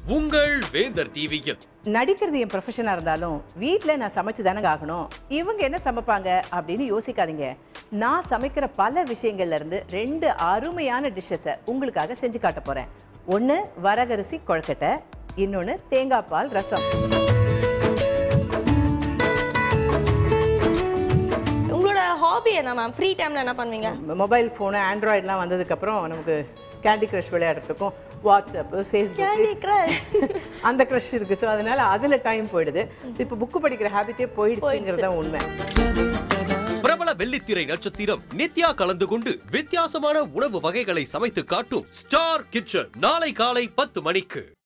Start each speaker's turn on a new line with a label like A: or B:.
A: உங்கள் வேந்தர் டிவியில்
B: நடிக்கிறது என் ப்ரொஃபஷனாக இருந்தாலும் வீட்டில் நான் சமைச்சு தானங்க ஆகணும் இவங்க என்ன சமைப்பாங்க அப்படின்னு யோசிக்காதீங்க நான் சமைக்கிற பல விஷயங்கள்ல இருந்து ரெண்டு அருமையான டிஷ்ஷஸை உங்களுக்காக செஞ்சு காட்ட போகிறேன் ஒன்று வரகரிசி கொழுக்கட்டை இன்னொன்று தேங்காய் பால் ரசம்
C: உங்களோட ஹாபி என்ன மேம் ஃப்ரீ டைம்ல என்ன பண்ணுவீங்க
B: மொபைல் ஃபோனு ஆண்ட்ராய்டெலாம் வந்ததுக்கப்புறம் நமக்கு கேண்டி க்ரஷ் விளையாடுறதுக்கும் வாட்ஸ்அப்பு ஃபேஸ்புக்
C: கேண்டி கிரஷ்
B: அந்த க்ரஷ் இருக்குது ஸோ அதனால அதில் டைம் போயிடுது இப்போ புக்கு படிக்கிற ஹேபிட்டே போயிடுச்சுங்கிறது தான் உண்மை
A: பிரபல வெள்ளித்திரை நட்சத்திரம் நித்யா கலந்து கொண்டு வித்தியாசமான உணவு வகைகளை சமைத்து காட்டும் ஸ்டார் கிச்சன் நாளை காலை பத்து மணிக்கு